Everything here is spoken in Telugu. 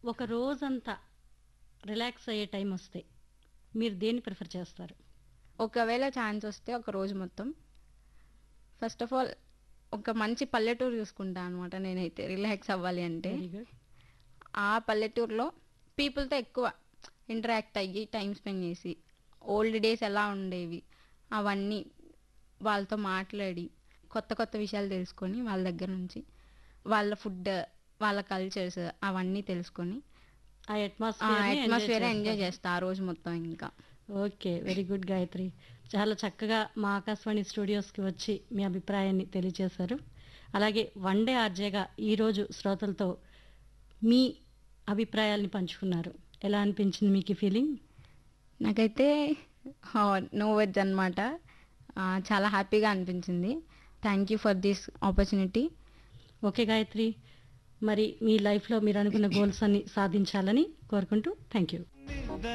ఒక రోజంతా రిలాక్స్ అయ్యే టైం వస్తే మీరు దేన్ని ప్రిఫర్ చేస్తారు ఒకవేళ ఛాన్స్ వస్తే ఒక రోజు మొత్తం ఫస్ట్ ఆఫ్ ఆల్ ఒక మంచి పల్లెటూరు చూసుకుంటా అనమాట నేనైతే రిలాక్స్ అవ్వాలి అంటే వెరీ గుడ్ ఆ పల్లెటూరులో పీపుల్తో ఎక్కువ ఇంటరాక్ట్ అయ్యి టైం స్పెండ్ చేసి ఓల్డ్ డేస్ ఎలా ఉండేవి అవన్నీ వాళ్ళతో మాట్లాడి కొత్త కొత్త విషయాలు తెలుసుకొని వాళ్ళ దగ్గర నుంచి వాళ్ళ ఫుడ్ వాళ్ళ కల్చర్స్ అవన్నీ తెలుసుకొని ఆ ఆ అట్మాస్ఫియర్ అట్మాస్ఫియర్ ఎంజాయ్ చేస్తా ఆ రోజు మొత్తం ఇంకా ఓకే వెరీ గుడ్ గాయత్రి చాలా చక్కగా మా ఆకాశవాణి స్టూడియోస్కి వచ్చి మీ అభిప్రాయాన్ని తెలియజేశారు అలాగే వన్ డే ఆర్జేగా ఈరోజు శ్రోతలతో మీ అభిప్రాయాల్ని పంచుకున్నారు ఎలా అనిపించింది మీకు ఈ ఫీలింగ్ నాకైతే నో వర్డ్స్ అనమాట చాలా హ్యాపీగా అనిపించింది thank you for this opportunity okay Gayatri మరి మీ లైఫ్లో మీరు అనుకున్న గోల్స్ అన్ని సాధించాలని కోరుకుంటూ థ్యాంక్ యూ